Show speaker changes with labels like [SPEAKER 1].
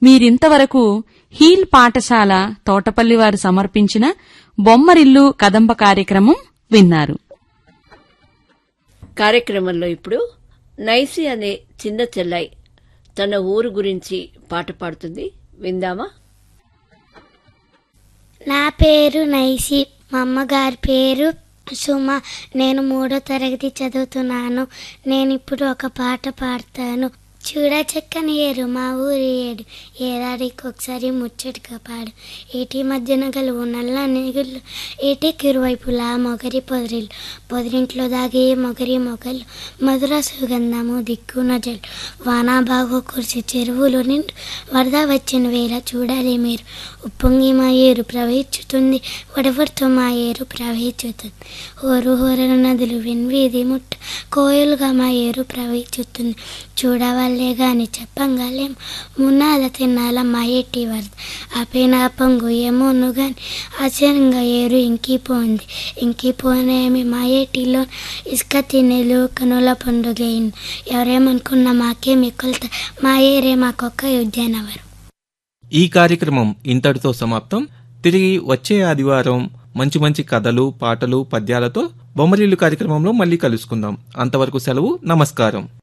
[SPEAKER 1] మీరింతవరకు హీల్ పాఠశాల తోటపల్లి వారు సమర్పించిన బొమ్మరిల్లు కదంబ కార్యక్రమం విన్నారు
[SPEAKER 2] కార్యక్రమంలో ఇప్పుడు నైసి అనే చిన్న చెల్లాయి తన ఊరు గురించి పాట పాడుతుంది విందామా
[SPEAKER 3] నా పేరు నైసి మా అమ్మగారి పేరు సుమ నేను మూడో తరగతి చదువుతున్నాను నేను ఇప్పుడు ఒక పాట పాడతాను చూడ చక్కని ఏరు మా ఊరి ఏడు ఏడాదికి ఒకసారి ముచ్చటగా పాడు ఏటి మధ్యన గలువు నల్ల నిగుళ్ళు ఏటికి ఇరువైపులా మొగరి పొదరిల్లు పొదరింట్లో దాగి మొగరి మొగలు మధుర సుగంధము దిక్కు నజలు వానా బాగు కురిసి చెరువులు నిండు వరద వచ్చిన వేళ చూడాలి మీరు ఉప్పొంగి మా ఏరు ప్రవహించుతుంది వడవడితో మా ఏరు ప్రవహించుతుంది హోరు హోరల నదులు విన్వీధి ముట్ట కోయలుగా మా ఏరు ప్రవహించుతుంది చూడవాళ్ళే గాని చెప్పంగాలేం మున్నాల తిన్నాల మా ఏటి వరద ఆపైన పొంగు ఏమోను గాని ఆశ్చర్యంగా ఏరు ఇంకిపోయింది ఇంకిపోనేమి మా ఏటిలో ఇసుక తినేలు కనుల పండుగ అయింది ఎవరేమనుకున్నా మాకేమి కొలత మా ఏరే మాకొక్క ఉద్యానవరం
[SPEAKER 4] ఈ కార్యక్రమం ఇంతటితో సమాప్తం తిరిగి వచ్చే ఆదివారం మంచి మంచి కథలు పాటలు పద్యాలతో బొమ్మరిల్లు కార్యక్రమంలో మళ్ళీ కలుసుకుందాం అంతవరకు సెలవు నమస్కారం